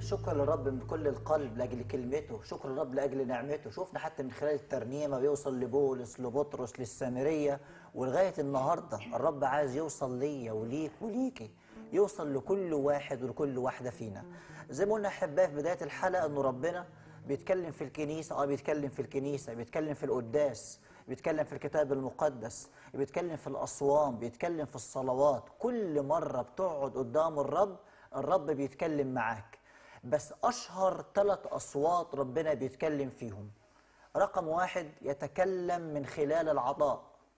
شكر للرب من كل القلب لاجل كلمته شكر للرب لاجل نعمته شفنا حتى من خلال الترنيمه بيوصل لبولس لبطرس للسامريه ولغايه النهارده الرب عايز يوصل ليا وليك وليكي يوصل لكل واحد ولكل واحده فينا زي ما قلنا احبائي في بدايه الحلقه انه ربنا بيتكلم في الكنيسه اه بيتكلم في الكنيسه بيتكلم في القداس بيتكلم في الكتاب المقدس بيتكلم في الأصوام بيتكلم في الصلوات كل مرة بتقعد قدام الرب الرب بيتكلم معاك بس أشهر ثلاث أصوات ربنا بيتكلم فيهم رقم واحد يتكلم من خلال العطاء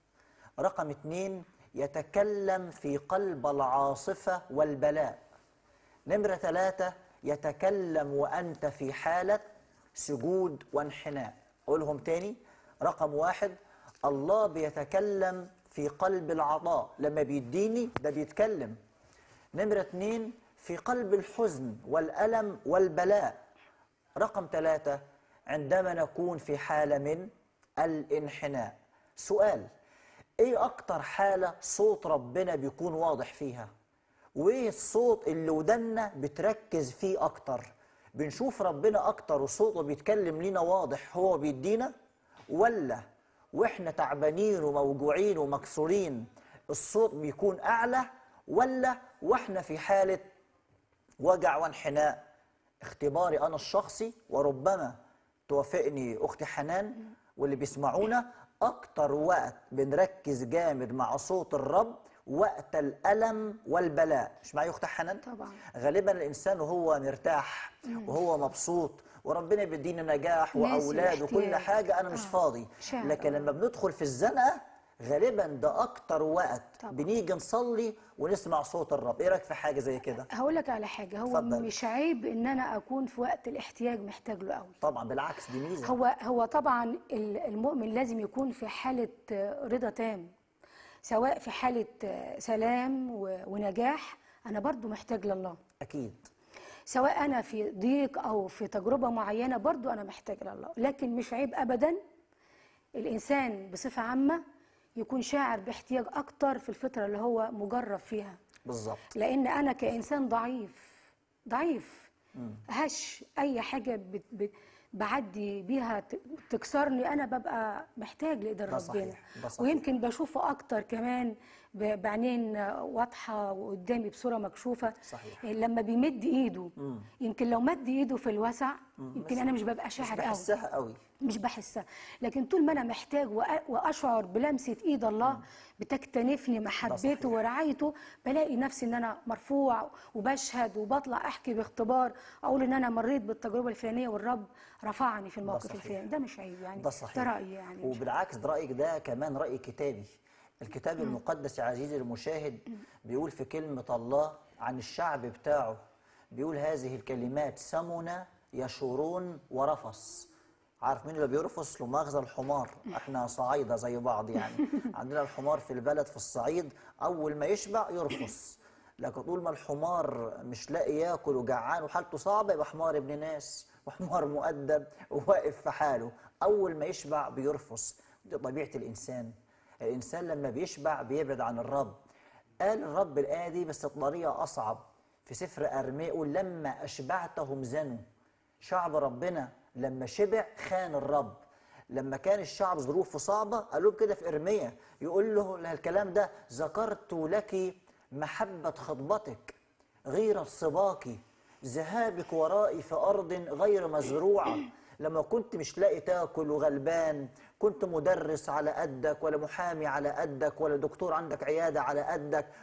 رقم اتنين يتكلم في قلب العاصفة والبلاء نمرة ثلاثة يتكلم وأنت في حالة سجود وانحناء أقولهم تاني رقم واحد الله بيتكلم في قلب العطاء لما بيديني ده بيتكلم نمرة اتنين في قلب الحزن والألم والبلاء رقم ثلاثة عندما نكون في حالة من الانحناء سؤال ايه اكتر حالة صوت ربنا بيكون واضح فيها وايه الصوت اللي ودنا بتركز فيه اكتر بنشوف ربنا اكتر وصوته بيتكلم لينا واضح هو بيدينا ولا واحنا تعبانين وموجوعين ومكسورين الصوت بيكون اعلى ولا واحنا في حاله وجع وانحناء اختباري انا الشخصي وربما توافقني اختي حنان واللي بيسمعونا اكتر وقت بنركز جامد مع صوت الرب وقت الالم والبلاء مش معايا اختي حنان طبعا. غالبا الانسان وهو مرتاح وهو مبسوط وربنا بيدينا نجاح ناسي واولاد وكل الاحتياج. حاجه انا مش آه. فاضي شاعر. لكن لما بندخل في الزنقه غالبا ده اكتر وقت طبعا. بنيجي نصلي ونسمع صوت الرب ايه رايك في حاجه زي كده هقول لك على حاجه هو اتفضل. مش عيب ان انا اكون في وقت الاحتياج محتاج له قوي طبعا بالعكس دي ميزه هو هو طبعا ال- المؤمن لازم يكون في حاله آه، رضا تام سواء في حاله آه، سلام و- ونجاح انا برضو محتاج لله اكيد سواء انا في ضيق او في تجربه معينه برضو انا محتاج لله لكن مش عيب ابدا الانسان بصفه عامه يكون شاعر باحتياج اكتر في الفتره اللي هو مجرب فيها بالظبط لان انا كانسان ضعيف ضعيف هش اي حاجه بت بت بعدي بيها ت- تكسرني انا ببقى محتاج لايد ده ربنا صحيح، ده صحيح. ويمكن بشوفه اكتر كمان ب- بعينين واضحه وقدامي بصوره مكشوفه صحيح. لما بيمد ايده يمكن لو مد ايده في الوسع يمكن انا مش ببقى مش شاعر قوي بحسها قوي مش بحسها لكن طول ما انا محتاج وأ- واشعر بلمسه ايد الله بتكتنفني محبته صحيح. ورعايته بلاقي نفسي ان انا مرفوع وبشهد وبطلع احكي باختبار اقول ان انا مريت بالتجربه الفلانيه والرب رفعني في الموقف صحيح. الفلاني ده مش عيب يعني ده صحيح ده رايي يعني مش وبالعكس ده رايك ده كمان راي كتابي الكتاب المقدس يا عزيزي المشاهد بيقول في كلمه الله عن الشعب بتاعه بيقول هذه الكلمات سمن يشورون ورفص عارف مين اللي بيرفص له مغزى الحمار احنا صعايده زي بعض يعني عندنا الحمار في البلد في الصعيد اول ما يشبع يرفص لكن طول ما الحمار مش لاقي ياكل وجعان وحالته صعبه يبقى حمار ابن ناس وحمار مؤدب وواقف في حاله اول ما يشبع بيرفص دي طبيعه الانسان الانسان لما بيشبع بيبعد عن الرب قال الرب الايه دي بس بطريقه اصعب في سفر ارميا يقول لما اشبعتهم زنوا شعب ربنا لما شبع خان الرب لما كان الشعب ظروفه صعبة قالوا له كده في إرميا يقول له الكلام ده ذكرت لك محبة خطبتك غير صباك ذهابك ورائي في أرض غير مزروعة لما كنت مش لاقي تاكل وغلبان كنت مدرس على قدك ولا محامي على قدك ولا دكتور عندك عيادة على قدك